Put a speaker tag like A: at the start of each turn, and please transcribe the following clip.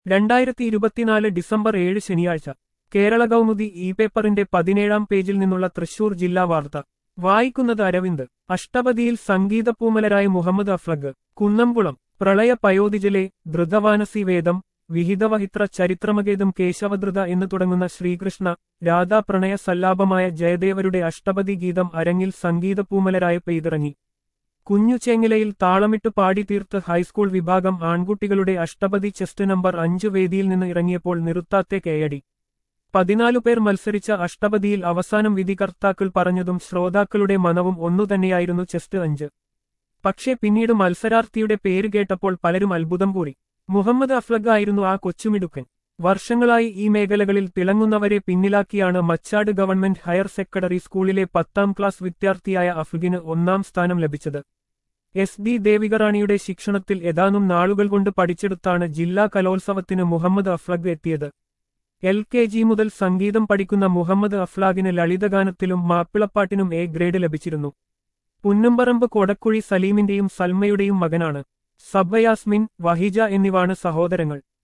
A: രണ്ടായിരത്തി ഇരുപത്തിനാല് ഡിസംബർ ഏഴ് ശനിയാഴ്ച കേരള കൗമുദി ഇ പേപ്പറിന്റെ പതിനേഴാം പേജിൽ നിന്നുള്ള തൃശൂർ ജില്ലാ വാർത്ത വായിക്കുന്നത് അരവിന്ദ് അഷ്ടപതിയിൽ സംഗീതപൂമലരായ മുഹമ്മദ് അഫ്ലഗ് കുന്നംകുളം പ്രളയ പയോധിജലെ ധൃതവാനസി വേദം വിഹിതവഹിത്ര ചരിത്രമഗേതം കേശവധൃത എന്ന് തുടങ്ങുന്ന ശ്രീകൃഷ്ണ രാധാ പ്രണയ സല്ലാപമായ ജയദേവരുടെ അഷ്ടപതി ഗീതം അരങ്ങിൽ സംഗീതപൂമലരായ പെയ്തിറങ്ങി കുഞ്ഞുചേങ്ങിലയിൽ താളമിട്ട് പാടി തീർത്ത് ഹൈസ്കൂൾ വിഭാഗം ആൺകുട്ടികളുടെ അഷ്ടപതി ചെസ്റ്റ് നമ്പർ അഞ്ചു വേദിയിൽ നിന്ന് ഇറങ്ങിയപ്പോൾ നിർത്താത്തെ കേയടി പതിനാലു പേർ മത്സരിച്ച അഷ്ടപതിയിൽ അവസാനം വിധികർത്താക്കൾ പറഞ്ഞതും ശ്രോതാക്കളുടെ മനവും ഒന്നുതന്നെയായിരുന്നു ചെസ്റ്റ് അഞ്ച് പക്ഷേ പിന്നീട് മത്സരാർത്ഥിയുടെ പേര് കേട്ടപ്പോൾ പലരും അത്ഭുതം കൂടി മുഹമ്മദ് അഫ്ലഗ് ആയിരുന്നു ആ കൊച്ചുമിടുക്കൻ വർഷങ്ങളായി ഈ മേഖലകളിൽ തിളങ്ങുന്നവരെ പിന്നിലാക്കിയാണ് മച്ചാട് ഗവൺമെന്റ് ഹയർ സെക്കൻഡറി സ്കൂളിലെ പത്താം ക്ലാസ് വിദ്യാർത്ഥിയായ അഫ്ഗിന് ഒന്നാം സ്ഥാനം ലഭിച്ചത് എസ് ഡി ദേവികറാണിയുടെ ശിക്ഷണത്തിൽ ഏതാനും നാളുകൾ കൊണ്ട് പഠിച്ചെടുത്താണ് ജില്ലാ കലോത്സവത്തിന് മുഹമ്മദ് അഫ്ലഗ് എത്തിയത് എൽ കെ ജി മുതൽ സംഗീതം പഠിക്കുന്ന മുഹമ്മദ് അഫ്ലാഗിന് ലളിതഗാനത്തിലും മാപ്പിളപ്പാട്ടിനും എ ഗ്രേഡ് ലഭിച്ചിരുന്നു പുന്നമ്പറമ്പ് കൊടക്കുഴി സലീമിന്റെയും സൽമയുടെയും മകനാണ് സബ്ബയാസ്മിൻ വഹിജ എന്നിവാണ് സഹോദരങ്ങൾ